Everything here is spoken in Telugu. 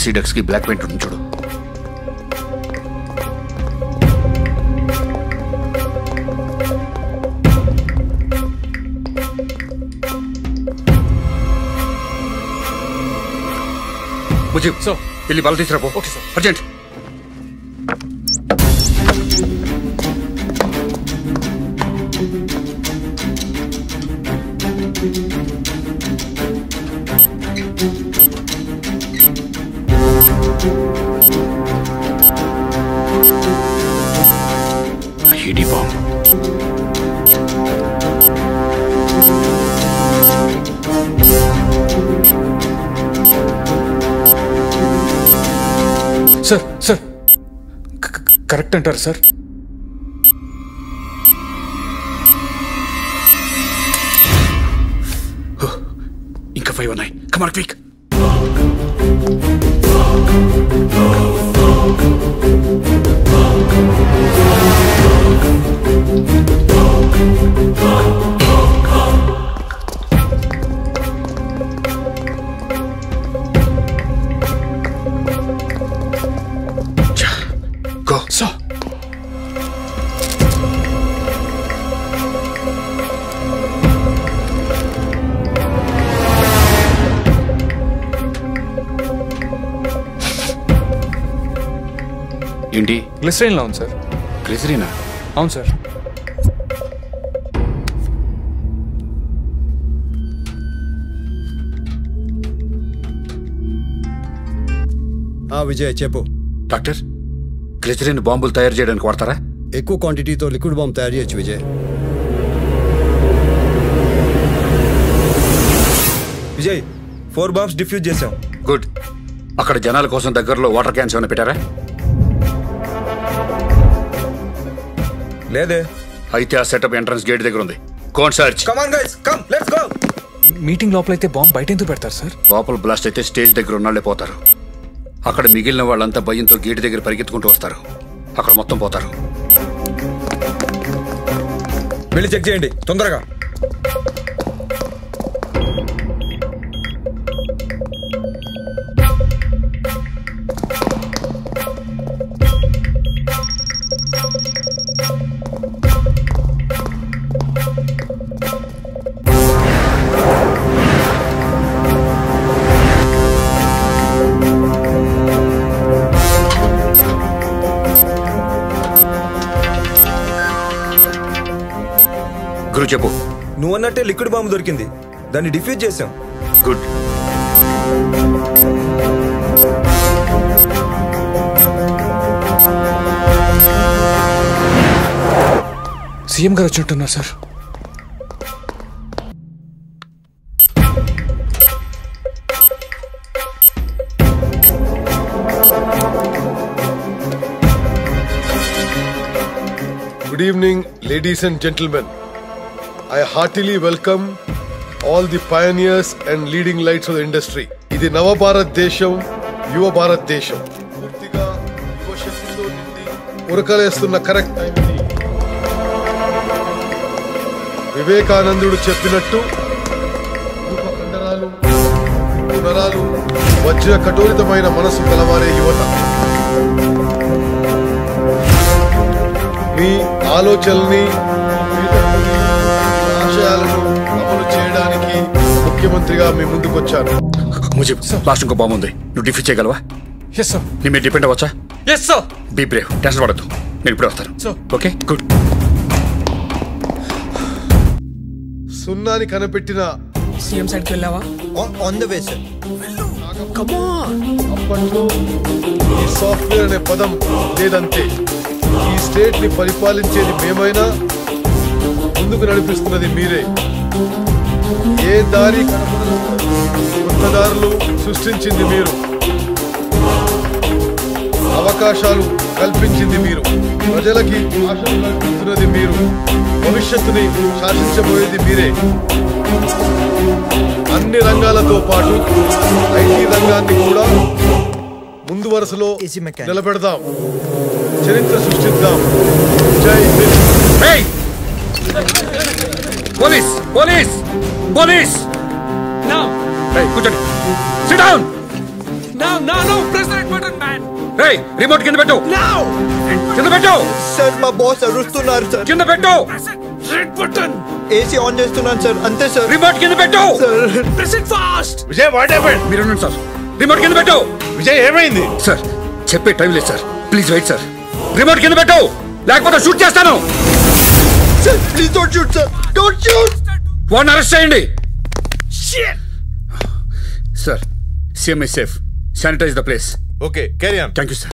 ఏసీ డెక్స్ కి బ్లాక్ పెయింట్ ఉంటుంది చూడు ముజీబ్ సో వెళ్ళి బల తీసుకురాపో okay sir. Urgent ID bomb sir sir క- క- కరెక్ట్ అంటారు సార్ ఇంకా ఫైవ్ ఉన్నాయి కమాన్ క్విక్ గో సో ఏంటి గ్లిసరైన్లో ఉంది సార్ గ్లిజరీనా అవును సార్ ఆ విజయ్ చెప్పు డాక్టర్ గ్లిజరిన్ బాంబులు తయారు చేయడానికి వాడతారా ఎక్కువ క్వాంటిటీతో లిక్విడ్ బాంబ్ తయారు చేయొచ్చు Vijay Vijay four bombs defuse చేసాం గుడ్ అక్కడ జనాల కోసం దగ్గరలో వాటర్ క్యాన్స్ ఏమైనా పెట్టారా లేదే అయితే ఆ సెటప్ ఎంట్రన్స్ గేట్ దగ్గర ఉంది కోన్ search come on guys come let's go meeting లోపలైతే బాంబ్ బయట ఎందుకు పెడతారు సార్ లోపల బ్లాస్ట్ అయితే స్టేజ్ దగ్గర ఉన్నాళ్లే పోతారు అక్కడ మిగిలిన వాళ్ళంతా భయంతో గేట్ దగ్గర పరిగెత్తుకుంటూ వస్తారు అక్కడ మొత్తం పోతారు వెళ్ళి చెక్ చేయండి తొందరగా గురు చెప్పు నువ్వు అన్నట్టే లిక్విడ్ బాంబు దొరికింది దాన్ని డిఫ్యూజ్ చేసాం గుడ్ సీఎం గారు వచ్చినట్టున్నారు sir Good evening, ladies and gentlemen. I heartily welcome all the pioneers and leading lights of the industry. ఇది నవ భారతదేశం యువ భారతదేశం పూర్తిగా యువ శక్తితో నిండి ఉరకలేస్తున్న కరెక్ట్ టైం ఇది వివేకానందుడు చెప్పినట్టు రూప కండరాలు పునరాలు వజ్ర కఠోరితమైన మనసు కలవారే యువత మీ ఆలోచనల్ని మీ ఆశయాలను అమలు చేయడానికి ముఖ్యమంత్రిగా మీ ముందుకొచ్చాను ముజీబ్ లాస్ట్ ఇంకో బాంబు ఉంది నువ్వు డిఫీట్ చేయగలవా ఎస్ సార్ నీ మీద డిపెండ్ అవ్వచ్చా yes sir be brave tension పడద్దు నేను ఇప్పుడే వస్తాను Sir. ఓకే గుడ్ సున్నాని కనిపెట్టిన సీఎం సైడ్కి వెళ్ళావా ఆన్ ద వే సార్ అప్పట్లో ఈ సాఫ్ట్వేర్ అనే పదం లేదంతే ఈ స్టేట్ ని పరిపాలించేది మేమైనా ముందుకు నడిపిస్తున్నది మీరే ఏ దారి కనపడదు కొత్త దారులు సృష్టించింది మీరు అవకాశాలు కల్పించింది మీరు ప్రజలకి ఆశలు కల్పిస్తున్నది మీరు భవిష్యత్తుని శాసించబోయేది మీరే అన్ని రంగాలతో పాటు ఐటీ రంగాన్ని కూడా ముందు వరుసలో AC mechanic. నిలబెడదాం చరిత్ర సృష్టిద్దాం జై హింద్ పోలీస్ పోలీస్ పోలీస్ నా కూర్చోండి sit down Now, now, no, press that button, man. రేయ్ రిమోట్ కింద పెట్టు Now! కింద పెట్టు సార్ మా బాస్ అరుస్తున్నారు సార్ కింద పెట్టు Press it. Red button. AC on చేస్తున్నాను సార్ అంతే సార్ రిమోట్ కింద పెట్టు sir Press it fast. Vijay what happened మీరు ఉండండి సార్ రిమోట్ కింద పెట్టు విజయ్ ఏమైంది సార్ చెప్పే టైం లేదు sir please wait sir remote కింద పెట్టు లేకపోతే షూట్ చేస్తాను sir please don't shoot sir don't shoot వాడిని అరెస్ట్ చేయండి Shit. Sir CMI safe sanitise the place okay carry on thank you sir